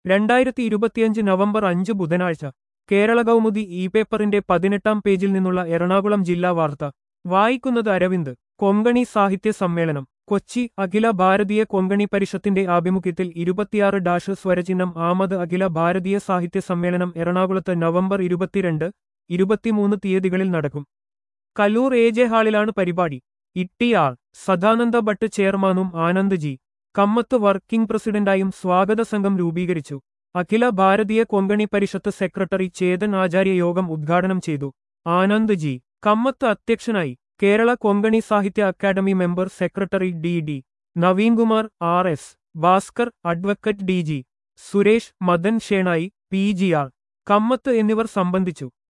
രണ്ടായിരത്തി ഇരുപത്തിയഞ്ച് നവംബർ അഞ്ച് ബുധനാഴ്ച കേരള കൗമുദി ഇ പേപ്പറിന്റെ പതിനെട്ടാം പേജിൽ നിന്നുള്ള എറണാകുളം ജില്ലാ വാർത്ത വായിക്കുന്നത് അരവിന്ദ് കൊങ്കണി സാഹിത്യ സമ്മേളനം കൊച്ചി അഖില ഭാരതീയ കൊങ്കണി പരിഷത്തിന്റെ ആഭിമുഖ്യത്തിൽ ഇരുപത്തിയാറ് ഡാഷ് സ്വരചിഹ്നം ആമത് അഖില ഭാരതീയ സാഹിത്യ സമ്മേളനം എറണാകുളത്ത് നവംബർ ഇരുപത്തിരണ്ട് ഇരുപത്തിമൂന്ന് തീയതികളിൽ നടക്കും കലൂർ എ ജെ ഹാളിലാണ് പരിപാടി ഇട്ടിയാർ സദാനന്ദ ഭട്ട് ചെയർമാനും ആനന്ദ് ജി കമ്മത്ത് വർക്കിംഗ് പ്രസിഡന്റായും സ്വാഗത സംഘം രൂപീകരിച്ചു അഖില ഭാരതീയ കൊങ്കണി പരിഷത്ത് സെക്രട്ടറി ചേതൻ ആചാര്യ യോഗം ഉദ്ഘാടനം ചെയ്തു ആനന്ദ് ജി കമ്മത്ത് അധ്യക്ഷനായി Kerala Konkani Sahitya academy member secretary D D Naveenkumar R S Bhaskar advocate D G Suresh Madan Shenoy P G R Kamath എന്നിവർ സംബന്ധിച്ചു